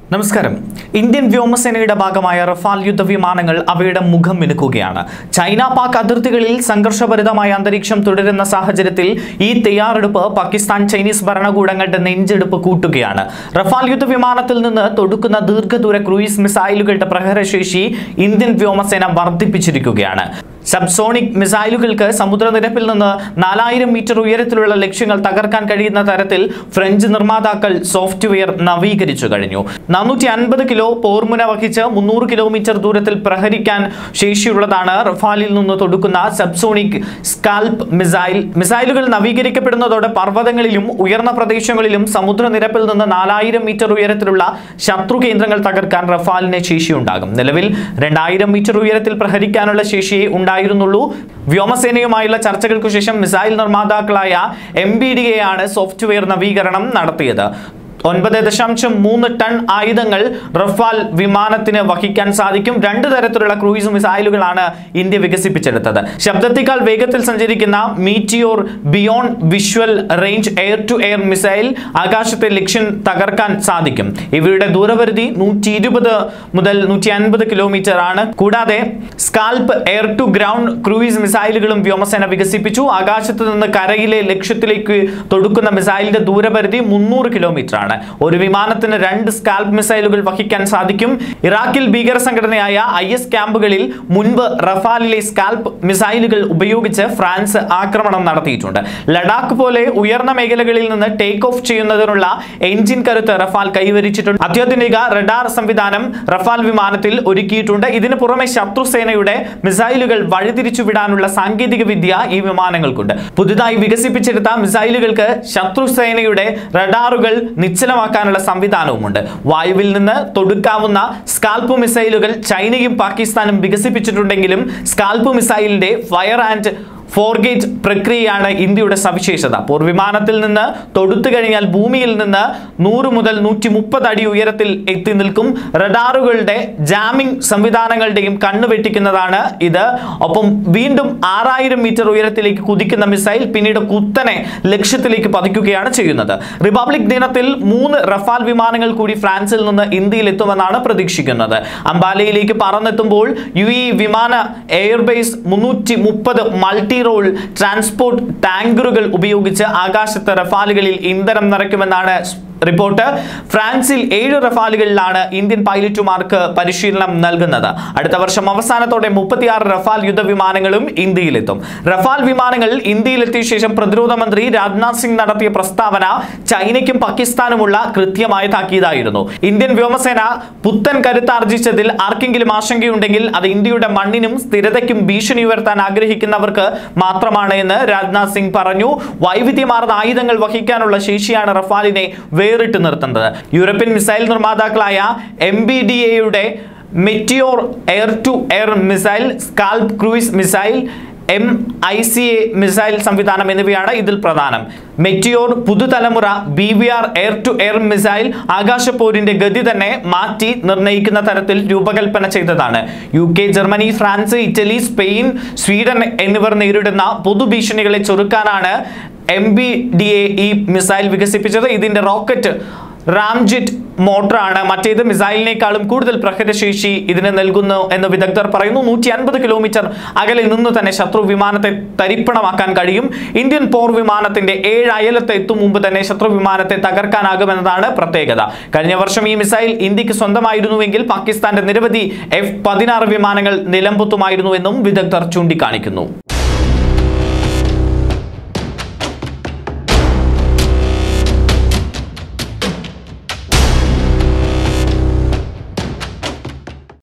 നമസ്കാരം ഇന്ത്യൻ വ്യോമസേനയുടെ ഭാഗമായ റഫാൽ യുദ്ധവിമാനങ്ങൾ അവയുടെ മുഖം മിനുക്കുകയാണ് ചൈന പാക് അതിർത്തികളിൽ സംഘർഷഭരിതമായ അന്തരീക്ഷം തുടരുന്ന സാഹചര്യത്തിൽ ഈ തയ്യാറെടുപ്പ് പാകിസ്ഥാൻ ചൈനീസ് ഭരണകൂടങ്ങളുടെ നെഞ്ചെടുപ്പ് കൂട്ടുകയാണ് റഫാൽ യുദ്ധവിമാനത്തിൽ നിന്ന് തൊടുക്കുന്ന ദീർഘദൂര ക്രൂയിസ് മിസൈലുകളുടെ പ്രഹരശേഷി ഇന്ത്യൻ വ്യോമസേന വർദ്ധിപ്പിച്ചിരിക്കുകയാണ് സബ്സോണിക് മിസൈലുകൾക്ക് സമുദ്രനിരപ്പിൽ നിന്ന് നാലായിരം മീറ്റർ ഉയരത്തിലുള്ള ലക്ഷ്യങ്ങൾ തകർക്കാൻ കഴിയുന്ന തരത്തിൽ ഫ്രഞ്ച് നിർമ്മാതാക്കൾ സോഫ്റ്റ്വെയർ നവീകരിച്ചു കഴിഞ്ഞു നാനൂറ്റി അൻപത് കിലോ പോർമുന വഹിച്ച് മുന്നൂറ് കിലോമീറ്റർ ദൂരത്തിൽ പ്രഹരിക്കാൻ ശേഷിയുള്ളതാണ് റഫാലിൽ നിന്ന് തൊടുക്കുന്ന സബ്സോണിക് സ്കാൽപ്പ് മിസൈൽ മിസൈലുകൾ നവീകരിക്കപ്പെടുന്നതോടെ പർവ്വതങ്ങളിലും ഉയർന്ന പ്രദേശങ്ങളിലും സമുദ്രനിരപ്പിൽ നിന്ന് നാലായിരം മീറ്റർ ഉയരത്തിലുള്ള ശത്രു കേന്ദ്രങ്ങൾ തകർക്കാൻ റഫാലിന് ശേഷിയുണ്ടാകും നിലവിൽ രണ്ടായിരം മീറ്റർ ഉയരത്തിൽ പ്രഹരിക്കാനുള്ള ശേഷിയെ ഉണ്ടായിരുന്നുള്ളൂ വ്യോമസേനയുമായുള്ള ചർച്ചകൾക്കു ശേഷം മിസൈൽ നിർമ്മാതാക്കളായ എം ബി ഡി എ ആണ് സോഫ്റ്റ്വെയർ നവീകരണം നടത്തിയത് ഒൻപത് ദശാംശം മൂന്ന് ടൺ ആയുധങ്ങൾ റഫാൽ വിമാനത്തിന് വഹിക്കാൻ സാധിക്കും രണ്ട് തരത്തിലുള്ള ക്രൂയിസ് മിസൈലുകളാണ് ഇന്ത്യ വികസിപ്പിച്ചെടുത്തത് ശബ്ദത്തേക്കാൾ വേഗത്തിൽ സഞ്ചരിക്കുന്ന meteor beyond visual range air to air missile ആകാശത്തെ ലക്ഷ്യം തകർക്കാൻ സാധിക്കും ഇവയുടെ ദൂരപരിധി നൂറ്റി ഇരുപത് മുതൽ നൂറ്റി അൻപത് കിലോമീറ്റർ ആണ് കൂടാതെ scalp air to ground cruise മിസൈലുകളും വ്യോമസേന വികസിപ്പിച്ചു ആകാശത്ത് നിന്ന് കരയിലെ ലക്ഷ്യത്തിലേക്ക് തൊടുക്കുന്ന മിസൈലിന്റെ ദൂരപരിധി മുന്നൂറ് കിലോമീറ്റർ ആണ് ഒരു വിമാനത്തിന് രണ്ട് സ്കാൽപ്പ് മിസൈലുകൾ വഹിക്കാൻ സാധിക്കും ഇറാഖിൽ ഭീകര സംഘടനയായ ഐ എസ് ക്യാമ്പുകളിൽ മുൻപ് റഫാലിലെ സ്കാൽപ്പ് മിസൈലുകൾ ഉപയോഗിച്ച് ഫ്രാൻസ് ആക്രമണം നടത്തിയിട്ടുണ്ട് ലഡാക്ക് പോലെ ഉയർന്ന മേഖലകളിൽ നിന്ന് ടേക്ക് ഓഫ് ചെയ്യുന്നതിനുള്ള എഞ്ചിൻ കരുത്ത് റഫാൽ കൈവരിച്ചിട്ടുണ്ട് അത്യാധുനിക റഡാർ സംവിധാനം റഫാൽ വിമാനത്തിൽ ഒരുക്കിയിട്ടുണ്ട് ഇതിന് പുറമെ ശത്രുസേനയുടെ മിസൈലുകൾ വഴിതിരിച്ചു വിടാനുള്ള സാങ്കേതിക വിദ്യ ഈ വിമാനങ്ങൾക്കുണ്ട് പുതുതായി വികസിപ്പിച്ചെടുത്ത മിസൈലുകൾക്ക് ശത്രുസേനയുടെ റഡാറുകൾ നിശ്ചലമാക്കാനുള്ള സംവിധാനവുമുണ്ട് വായുവിൽ നിന്ന് തൊടുക്കാവുന്ന സ്കാൽപ്പ് മിസൈലുകൾ ചൈനയും പാകിസ്ഥാനും വികസിപ്പിച്ചിട്ടുണ്ടെങ്കിലും സ്കാൽപ്പ് മിസൈലിന്റെ ഫയർ ആൻഡ് ഫോർഗേറ്റ് പ്രക്രിയയാണ് ഇന്ത്യയുടെ സവിശേഷത പോർവിമാനത്തിൽ നിന്ന് തൊടുത്തു കഴിഞ്ഞാൽ ഭൂമിയിൽ നിന്ന് നൂറ് മുതൽ നൂറ്റി മുപ്പത് അടി ഉയരത്തിൽ എത്തി നിൽക്കും റഡാറുകളുടെ ജാമിംഗ് സംവിധാനങ്ങളുടെയും കണ്ണു വെട്ടിക്കുന്നതാണ് ഇത് ഒപ്പം വീണ്ടും ആറായിരം മീറ്റർ ഉയരത്തിലേക്ക് കുതിക്കുന്ന മിസൈൽ പിന്നീട് കുത്തനെ ലക്ഷ്യത്തിലേക്ക് പതിക്കുകയാണ് ചെയ്യുന്നത് റിപ്പബ്ലിക് ദിനത്തിൽ മൂന്ന് റഫാൽ വിമാനങ്ങൾ കൂടി ഫ്രാൻസിൽ നിന്ന് ഇന്ത്യയിൽ എത്തുമെന്നാണ് പ്രതീക്ഷിക്കുന്നത് അംബാലയിലേക്ക് പറന്നെത്തുമ്പോൾ യു ഇ വിമാന എയർബേസ് മുന്നൂറ്റി മുപ്പത് മൾട്ടി റോൾ ട്രാൻസ്പോർട്ട് ടാങ്കറുകൾ ഉപയോഗിച്ച് ആകാശത്ത് റഫാലുകളിൽ ഇന്ധനം നിറയ്ക്കുമെന്നാണ് റിപ്പോർട്ട് ഫ്രാൻസിൽ ഏഴ് റഫാലുകളിലാണ് ഇന്ത്യൻ പൈലറ്റുമാർക്ക് പരിശീലനം നൽകുന്നത് അടുത്ത വർഷം അവസാനത്തോടെ മുപ്പത്തിയാറ് റഫാൽ യുദ്ധവിമാനങ്ങളും ഇന്ത്യയിലെത്തും റഫാൽ വിമാനങ്ങൾ ഇന്ത്യയിലെത്തിയ ശേഷം പ്രതിരോധ മന്ത്രി രാജ്നാഥ് സിംഗ് നടത്തിയ പ്രസ്താവന ചൈനയ്ക്കും പാകിസ്ഥാനുമുള്ള കൃത്യമായ താക്കീതായിരുന്നു ഇന്ത്യൻ വ്യോമസേന പുത്തൻ കരുത്താർജിച്ചതിൽ ആർക്കെങ്കിലും ആശങ്കയുണ്ടെങ്കിൽ അത് ഇന്ത്യയുടെ മണ്ണിനും സ്ഥിരതയ്ക്കും ഭീഷണി ഉയർത്താൻ ആഗ്രഹിക്കുന്നവർക്ക് മാത്രമാണ് എന്ന് രാജ്നാഥ് സിംഗ് പറഞ്ഞു വൈവിധ്യമാർന്ന ആയുധങ്ങൾ വഹിക്കാനുള്ള ശേഷിയാണ് റഫാലിനെ വേറിട്ട് നിർത്തുന്നത് യൂറോപ്യൻ മിസൈൽ നിർമ്മാതാക്കളായ എം ബി ഡി എയുടെ meteor air to air missile scalp cruise missile M I C A missile സംവിധാനം എന്നിവയാണ് ഇതിൽ പ്രധാനം മെറ്റിയോർ പുതുതലമുറ B V R air to air missile ആകാശപ്പോരിന്റെ ഗതി തന്നെ മാറ്റി നിർണ്ണയിക്കുന്ന തരത്തിൽ രൂപകൽപ്പന ചെയ്തതാണ് U K Germany France Italy Spain Sweden എന്നിവർ നേരിടുന്ന പൊതുഭീഷണികളെ ചെറുക്കാനാണ് എം ബി ഡി എ ഈ മിസൈൽ വികസിപ്പിച്ചത് ഇതിന്റെ റോക്കറ്റ് റാംജെറ്റ് മോട്ടറാണ് മറ്റേത് മിസൈലിനേക്കാളും കൂടുതൽ പ്രഹരശേഷി ഇതിന് നൽകുന്നു എന്ന് വിദഗ്ധർ പറയുന്നു നൂറ്റി അൻപത് കിലോമീറ്റർ അകലെ നിന്ന് തന്നെ ശത്രു വിമാനത്തെ തരിപ്പണമാക്കാൻ കഴിയും ഇന്ത്യൻ പോർ വിമാനത്തിന്റെ ഏഴ് അയലത്ത് എത്തും മുമ്പ് തന്നെ ശത്രു വിമാനത്തെ തകർക്കാനാകുമെന്നതാണ് പ്രത്യേകത കഴിഞ്ഞ വർഷം ഈ മിസൈൽ ഇന്ത്യക്ക് സ്വന്തമായിരുന്നുവെങ്കിൽ പാകിസ്ഥാന്റെ നിരവധി എഫ് പതിനാറ് വിമാനങ്ങൾ നിലംപൊത്തുമായിരുന്നുവെന്നും വിദഗ്ധർ ചൂണ്ടിക്കാണിക്കുന്നു